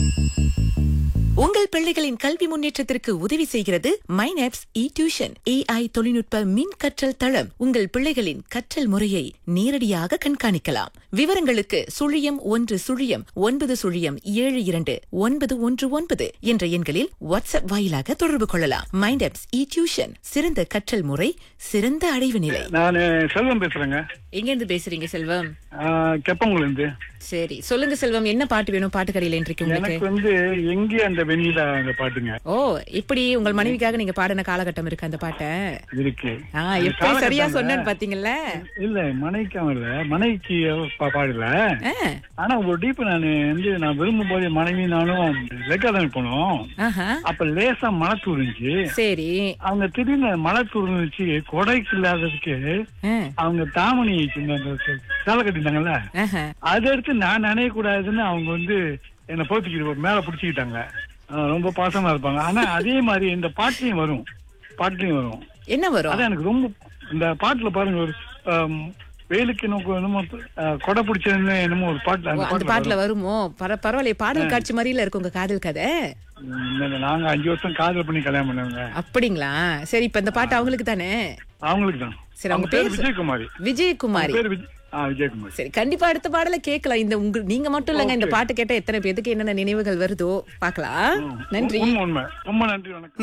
உங்கள் பிள்ளைகளின் கல்வி முன்னேற்றத்திற்கு உதவி செய்கிறது மைனாப்ஸ் இ டியூஷன் ஏஐ தொழில்நுட்ப மின் கற்றல் தளம் உங்கள் பிள்ளைகளின் கற்றல் முறையை நேரடியாக கண்காணிக்கலாம் விவரங்களுக்கு சுழியம் ஒன்று சுழியம் ஒன்பது சுழியம் ஏழு இரண்டு ஒன்பது ஒன்று ஒன்பது என்ற எண்களில் வாட்ஸ்அப் வாயிலாக தொடர்பு கொள்ளலாம் மைண்டாப்ஸ் இ டியூஷன் சிறந்த கற்றல் முறை சிறந்த அடைவு நிலை நான் செல்வம் பேசுறேங்க எங்க இருந்து பேசுறீங்க செல்வம் கெப்பங்குல இருந்து சரி சொல்லுங்க செல்வம் என்ன பாட்டு வேணும் பாட்டு கடையில இன்றைக்கு உங்களுக்கு எனக்கு வந்து எங்கே அந்த வெண்ணிலா அந்த பாட்டுங்க ஓ இப்படி உங்கள் மனைவிக்காக நீங்க பாடின காலகட்டம் இருக்கு அந்த பாட்டை இருக்கு ஆ அது எப்படி சரியா காலகட்டம்ல. சொன்னேன்னு பாத்தீங்கல்ல இல்ல மனைவிக்காம இல்ல மனைவிக்கு பா- பாடல ஆ, ஆனா ஒரு டீப் நான் வந்து நான் விரும்பும் போது மனைவி நானும் லெக்காதான் போனோம் ஆஹா அப்ப லேசா மழை தூருந்துச்சு சரி அவங்க திடீர்னு மழை தூருந்துச்சு கொடைக்கு இல்லாததுக்கு ஆ, அவங்க தாமணி இந்த சேலை கட்டிட்டாங்கல்ல ஆஹா. அதை எடுத்து நான் நினைய கூடாதுன்னு அவங்க வந்து என்னை போத்திக்கிட்டு மேல பிடிச்சிக்கிட்டாங்க ஆஹ் ரொம்ப பாசமா இருப்பாங்க ஆனா அதே மாதிரி இந்த பாட்டுலயும் வரும் பாட்டுலயும் வரும் என்ன வரும் அதான் எனக்கு ரொம்ப இந்த பாட்டுல பாருங்க ஒரு ஆம், வேலுக்கு நோக்கு என்னமோ ஆஹ், கொடை பிடிச்சதுன்னு என்னமோ ஒரு பாட்டுல ஓ, அந்த அந்த பாட்டுல பாட்டுல வருமோ பர பரவாயில்லையே பாடல் காட்சி மாதிரில இருக்கு உங்க காதல் கதை வரும். இல்ல, இல்ல, நாங்க அஞ்சு வருஷம் காதல் பண்ணி கல்யாணம் பண்ணவங்க அப்படிங்களா சரி இப்ப இந்த பாட்டு அவங்களுக்கு தானே அவங்களுக்கு தான் சரி, அவங்க அவங்க பேர் பேரு- விஜயகுமாரி விஜயகுமாரி பேர் விஜய் ஆ விஜயகுமாரி சரி கண்டிப்பா அடுத்த பாடல கேட்கலாம் இந்த உங்க நீங்க மட்டும் இல்லங்க இந்த பாட்டு கேட்டா எத்தனை பேருக்கு என்னென்ன நினைவுகள் வருதோ பார்க்கலாம் நன்றி உண்மை உண்மை ரொம்ப நன்றி வணக்கம்